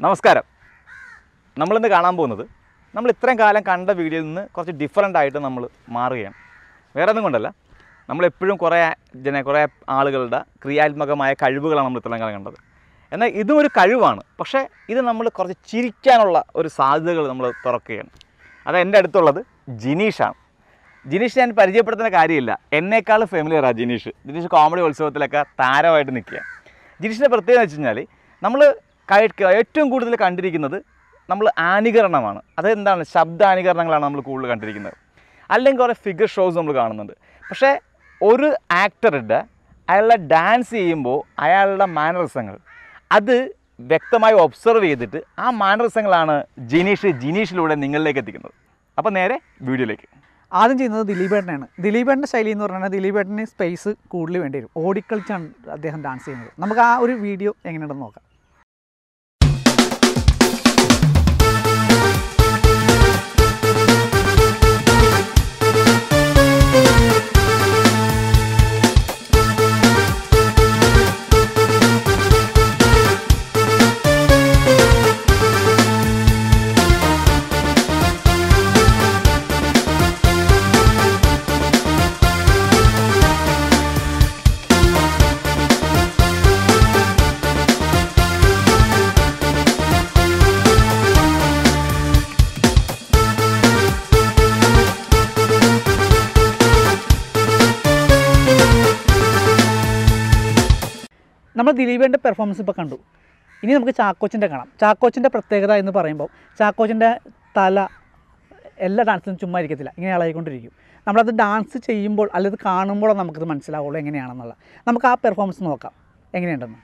നമസ്കാരം നമ്മളിന്ന് കാണാൻ പോകുന്നത് നമ്മൾ ഇത്രയും കാലം കണ്ട വീഡിയോയിൽ നിന്ന് കുറച്ച് ഡിഫറെൻ്റ് ആയിട്ട് നമ്മൾ മാറുകയാണ് വേറെ ഒന്നും കൊണ്ടല്ല നമ്മളെപ്പോഴും കുറേ ജന കുറേ ആളുകളുടെ ക്രിയാത്മകമായ കഴിവുകളാണ് നമ്മൾ ഇത്രയും കാലം കണ്ടത് എന്നാൽ ഇതും ഒരു കഴിവാണ് പക്ഷേ ഇത് നമ്മൾ കുറച്ച് ചിരിക്കാനുള്ള ഒരു സാധ്യതകൾ നമ്മൾ തുറക്കുകയാണ് അത് എൻ്റെ അടുത്തുള്ളത് ജിനീഷാണ് ജിനീഷ് ഞാൻ പരിചയപ്പെടുത്തുന്ന കാര്യമില്ല എന്നേക്കാൾ ഫെമിലിയറാണ് ജിനീഷ് ജിനീഷ് കോമഡി ഉത്സവത്തിലൊക്കെ താരമായിട്ട് നിൽക്കുക ജിനീഷിൻ്റെ പ്രത്യേകത വെച്ച് കഴിഞ്ഞാൽ നമ്മൾ ഏറ്റവും കൂടുതൽ കണ്ടിരിക്കുന്നത് നമ്മൾ ആനികരണമാണ് അതെന്താണ് ശബ്ദാനുകരണങ്ങളാണ് നമ്മൾ കൂടുതൽ കണ്ടിരിക്കുന്നത് അല്ലെങ്കിൽ കുറേ ഫിഗർ ഷോസ് നമ്മൾ കാണുന്നുണ്ട് പക്ഷേ ഒരു ആക്ടറുടെ അയാളുടെ ഡാൻസ് ചെയ്യുമ്പോൾ അയാളുടെ മാനറിസങ്ങൾ അത് വ്യക്തമായി ഒബ്സർവ് ചെയ്തിട്ട് ആ മാനറിസങ്ങളാണ് ജിനീഷ് ജിനീഷിലൂടെ നിങ്ങളിലേക്ക് എത്തിക്കുന്നത് അപ്പോൾ നേരെ വീഡിയോയിലേക്ക് ആദ്യം ചെയ്യുന്നത് ദിലീപേട്ടനാണ് ദിലീപേട്ടൻ്റെ ശൈലി എന്ന് പറഞ്ഞാൽ ദിലീപേട്ടന് സ്പേസ് കൂടുതൽ വേണ്ടി വരും ഓടിക്കളിച്ചാണ് അദ്ദേഹം ഡാൻസ് ചെയ്യുന്നത് നമുക്ക് ആ ഒരു വീഡിയോ എങ്ങനെയുണ്ടെന്ന് നോക്കാം നമ്മൾ ദിലീപേൻ്റെ പെർഫോമൻസ് ഇപ്പോൾ കണ്ടു ഇനി നമുക്ക് ചാക്കോച്ചിൻ്റെ കാണാം ചാക്കോച്ചിൻ്റെ പ്രത്യേകത എന്ന് പറയുമ്പോൾ ചാക്കോച്ചിൻ്റെ തല എല്ലാ ഡാൻസിലും ചുമ്മാ ഇരിക്കത്തില്ല ഇങ്ങനെ ഇളകിക്കൊണ്ടിരിക്കും നമ്മളത് ഡാൻസ് ചെയ്യുമ്പോൾ അല്ലെങ്കിൽ കാണുമ്പോഴോ നമുക്കത് മനസ്സിലാവുള്ളൂ എങ്ങനെയാണെന്നുള്ള നമുക്ക് ആ പെർഫോമൻസ് നോക്കാം എങ്ങനെയുണ്ടെന്ന്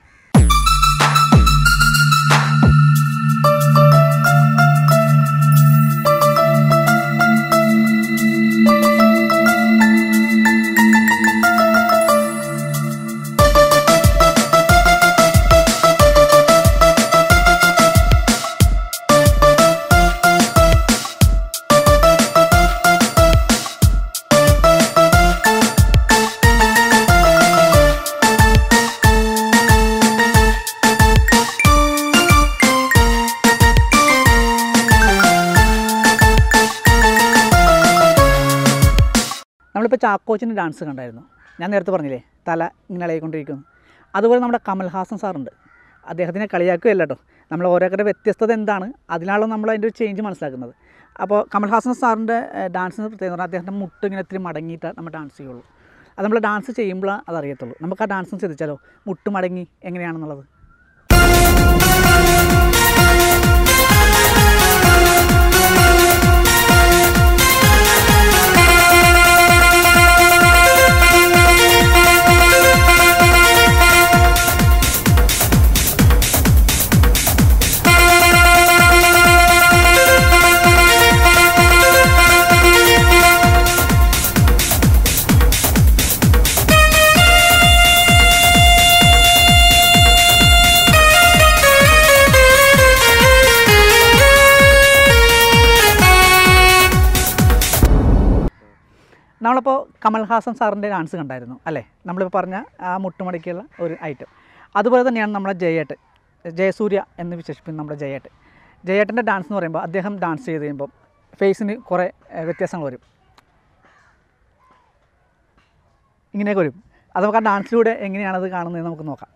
നമ്മളിപ്പോൾ ചാക്കോച്ചിൻ്റെ ഡാൻസ് കണ്ടായിരുന്നു ഞാൻ നേരത്തെ പറഞ്ഞില്ലേ തല ഇങ്ങനെ ഇളകിക്കൊണ്ടിരിക്കുന്നു അതുപോലെ നമ്മുടെ കമൽഹാസൻ സാറുണ്ട് അദ്ദേഹത്തിനെ കളിയാക്കുകയല്ല കേട്ടോ നമ്മൾ ഓരോരുത്തരുടെ വ്യത്യസ്തത എന്താണ് അതിനാണല്ലോ നമ്മൾ അതിൻ്റെ ഒരു ചേഞ്ച് മനസ്സിലാക്കുന്നത് അപ്പോൾ കമൽഹാസൻ സാറിൻ്റെ ഡാൻസിന് പ്രത്യേകത പറഞ്ഞാൽ അദ്ദേഹത്തിൻ്റെ മുട്ട് ഇങ്ങനെ ഇത്തിരി മടങ്ങിയിട്ട് നമ്മൾ ഡാൻസ് ചെയ്യുള്ളൂ അത് നമ്മൾ ഡാൻസ് ചെയ്യുമ്പോൾ അതറിയത്തുള്ളൂ നമുക്ക് ആ ഡാൻസ് ശ്രദ്ധിച്ചാലോ മുട്ട് മടങ്ങി എങ്ങനെയാണെന്നുള്ളത് നമ്മളിപ്പോൾ കമൽഹാസൻ സാറിൻ്റെ ഡാൻസ് കണ്ടായിരുന്നു അല്ലേ നമ്മളിപ്പോൾ പറഞ്ഞ ആ മുട്ടുമടക്കിയുള്ള ഒരു ഐറ്റം അതുപോലെ തന്നെയാണ് നമ്മുടെ ജയേട്ട് ജയസൂര്യ എന്ന് വിശേഷിപ്പിക്കുന്ന നമ്മുടെ ജയേട്ട് ജയേട്ടൻ്റെ ഡാൻസ് എന്ന് പറയുമ്പോൾ അദ്ദേഹം ഡാൻസ് ചെയ്ത് കഴിയുമ്പോൾ ഫേസിന് കുറേ ഏഹ്, വ്യത്യാസങ്ങൾ വരും ഇങ്ങനെയൊക്കെ വരും അത് നമുക്ക് ആ ഡാൻസിലൂടെ എങ്ങനെയാണത് കാണുന്നത് നമുക്ക് നോക്കാം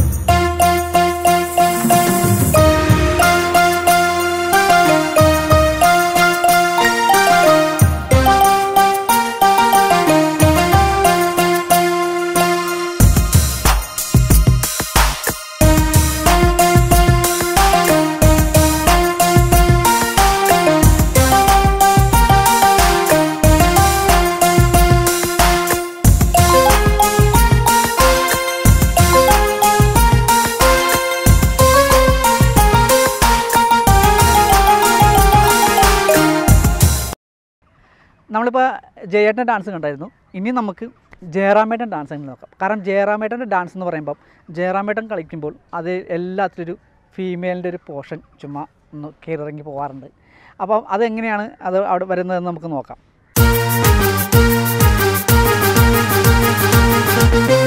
നമ്മളിപ്പോൾ ജയേട്ടൻ്റെ ഡാൻസ് കണ്ടായിരുന്നു ഇനി നമുക്ക് ജയറാമേട്ടൻ ഡാൻസ് എങ്ങനെ നോക്കാം കാരണം ജയറാമേട്ടൻ്റെ ഡാൻസ് എന്ന് പറയുമ്പോൾ ജയറാമേട്ടൻ കളിക്കുമ്പോൾ അത് എല്ലാത്തിലും ഒരു ഫീമെയിലിൻ്റെ ഒരു പോർഷൻ ചുമ്മാ ഒന്ന് കയറിറങ്ങി പോകാറുണ്ട് അപ്പം അതെങ്ങനെയാണ് അത് അവിടെ വരുന്നതെന്ന് നമുക്ക് നോക്കാം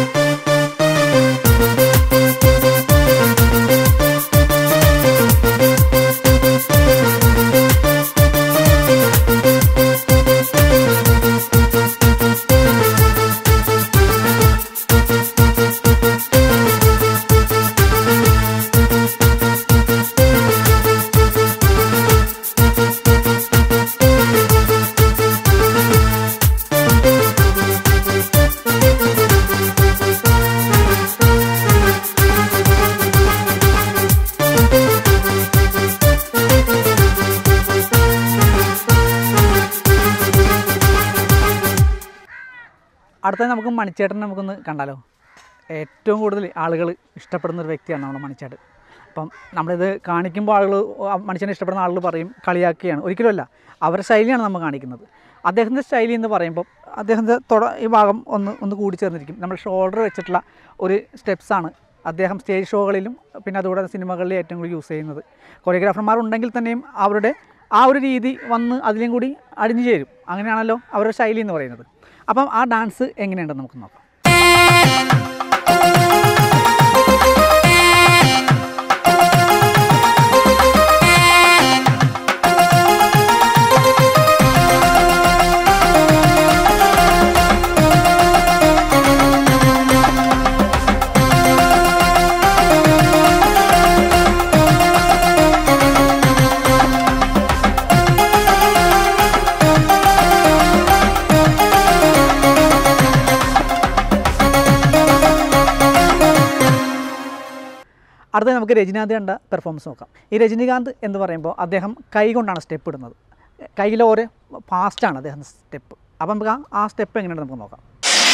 Thank അടുത്ത നമുക്ക് മണിച്ചേട്ടനെ നമുക്കൊന്ന് കണ്ടാലോ ഏറ്റവും കൂടുതൽ ആളുകൾ ഇഷ്ടപ്പെടുന്ന ഒരു വ്യക്തിയാണ് നമ്മുടെ മണിച്ചേട്ടൻ അപ്പം നമ്മളിത് കാണിക്കുമ്പോൾ ആളുകൾ ആ മനുഷ്യനെ ഇഷ്ടപ്പെടുന്ന ആളുകൾ പറയും കളിയാക്കുകയാണ് ഒരിക്കലുമല്ല അവരുടെ ശൈലിയാണ് നമ്മൾ കാണിക്കുന്നത് അദ്ദേഹത്തിൻ്റെ ശൈലി എന്ന് പറയുമ്പോൾ അദ്ദേഹത്തിൻ്റെ തുട ഈ ഭാഗം ഒന്ന് ഒന്ന് കൂടി ചേർന്നിരിക്കും നമ്മൾ ഷോൾഡർ വെച്ചിട്ടുള്ള ഒരു സ്റ്റെപ്സാണ് അദ്ദേഹം സ്റ്റേജ് ഷോകളിലും പിന്നെ അതുകൂടെ സിനിമകളിലും ഏറ്റവും കൂടുതൽ യൂസ് ചെയ്യുന്നത് കൊറിയോഗ്രാഫർമാർ ഉണ്ടെങ്കിൽ തന്നെയും അവരുടെ ആ ഒരു രീതി വന്ന് അതിലും കൂടി അടിഞ്ഞു ചേരും അങ്ങനെയാണല്ലോ അവരുടെ ശൈലി എന്ന് പറയുന്നത് അപ്പം ആ ഡാൻസ് എങ്ങനെയുണ്ടെന്ന് നമുക്ക് നോക്കാം അടുത്ത നമുക്ക് രജനീകാന്ത് കണ്ട പെർഫോമൻസ് നോക്കാം ഈ രജനീകാന്ത് എന്ന് പറയുമ്പോൾ അദ്ദേഹം കൈ കൊണ്ടാണ് സ്റ്റെപ്പ് ഇടുന്നത് കയ്യിൽ ഓരോ ഫാസ്റ്റാണ് അദ്ദേഹം സ്റ്റെപ്പ് അപ്പം നമുക്ക് ആ- ആ സ്റ്റെപ്പ് എങ്ങനെയാണ് നമുക്ക് നോക്കാം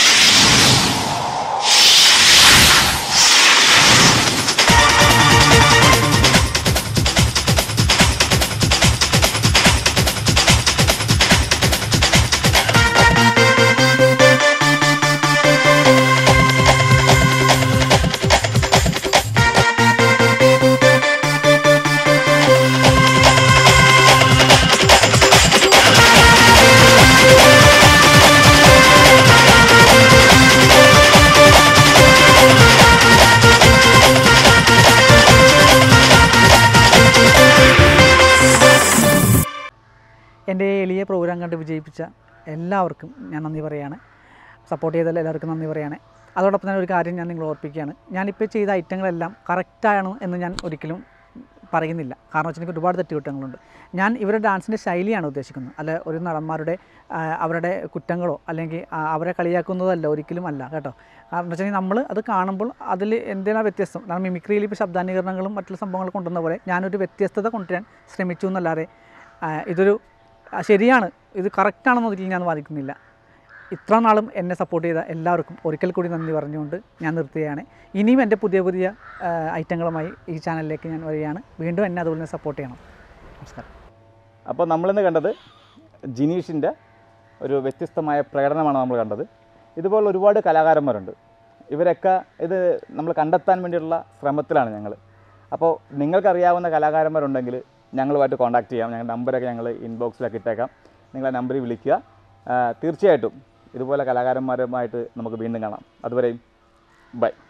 എൻ്റെ ഈ എളിയ പ്രോഗ്രാം കണ്ട് വിജയിപ്പിച്ച എല്ലാവർക്കും ഞാൻ നന്ദി പറയുകയാണ് സപ്പോർട്ട് ചെയ്ത എല്ലാവർക്കും നന്ദി പറയുകയാണ് അതോടൊപ്പം തന്നെ ഒരു കാര്യം ഞാൻ നിങ്ങൾ ഓർപ്പിക്കുകയാണ് ഞാനിപ്പോൾ ചെയ്ത ഐറ്റങ്ങളെല്ലാം കറക്റ്റാണ് എന്ന് ഞാൻ ഒരിക്കലും പറയുന്നില്ല കാരണം വെച്ചിട്ടുണ്ടെങ്കിൽ ഒരുപാട് തെറ്റുകുറ്റങ്ങളുണ്ട് ഞാൻ ഇവരുടെ ഡാൻസിൻ്റെ ശൈലിയാണ് ഉദ്ദേശിക്കുന്നത് അല്ല ഒരു നടന്മാരുടെ ആ, അവരുടെ കുറ്റങ്ങളോ അല്ലെങ്കിൽ ആ, അവരെ കളിയാക്കുന്നതല്ല ഒരിക്കലും അല്ല കേട്ടോ കാരണം വെച്ചിട്ടുണ്ടെങ്കിൽ നമ്മൾ അത് കാണുമ്പോൾ അതിൽ എന്തെല്ലാം വ്യത്യസ്തം കാരണം മിമിക്രിയിൽ ഇപ്പോൾ ശബ്ദാനുകരണങ്ങളും മറ്റുള്ള സംഭവങ്ങൾ കൊണ്ടുവന്ന പോലെ ഞാനൊരു വ്യത്യസ്തത കൊണ്ടുവരാൻ ശ്രമിച്ചു എന്നല്ലാതെ ആ, ഇതൊരു ആ, ശരിയാണ് ഇത് കറക്റ്റാണെന്ന് ഒരിക്കലും ഞാൻ വാദിക്കുന്നില്ല ഇത്ര നാളും എന്നെ സപ്പോർട്ട് ചെയ്ത എല്ലാവർക്കും ഒരിക്കൽ കൂടി നന്ദി പറഞ്ഞുകൊണ്ട് ഞാൻ നിർത്തുകയാണ് ഇനിയും എൻ്റെ പുതിയ പുതിയ ആ, ഐറ്റങ്ങളുമായി ഈ ചാനലിലേക്ക് ഞാൻ വരികയാണ് വീണ്ടും എന്നെ അതുപോലെ തന്നെ സപ്പോർട്ട് ചെയ്യണം നമസ്കാരം അപ്പോൾ നമ്മളിന്ന് കണ്ടത് ജിനീഷിൻ്റെ ഒരു വ്യത്യസ്തമായ പ്രകടനമാണ് നമ്മൾ കണ്ടത് ഇതുപോലെ ഒരുപാട് കലാകാരന്മാരുണ്ട് ഇവരൊക്കെ ഇത് നമ്മൾ കണ്ടെത്താൻ വേണ്ടിയുള്ള ശ്രമത്തിലാണ് ഞങ്ങൾ അപ്പോൾ നിങ്ങൾക്കറിയാവുന്ന കലാകാരന്മാരുണ്ടെങ്കിൽ ഞങ്ങളുമായിട്ട് കോൺടാക്ട് ചെയ്യാം ഞങ്ങളുടെ നമ്പറൊക്കെ ഞങ്ങൾ ഇൻബോക്സിലൊക്കെ ഇട്ടേക്കാം നിങ്ങളെ നമ്പറിൽ വിളിക്കുക ആ, തീർച്ചയായിട്ടും ഇതുപോലെ കലാകാരന്മാരുമായിട്ട് നമുക്ക് വീണ്ടും കാണാം അതുവരെയും ബൈ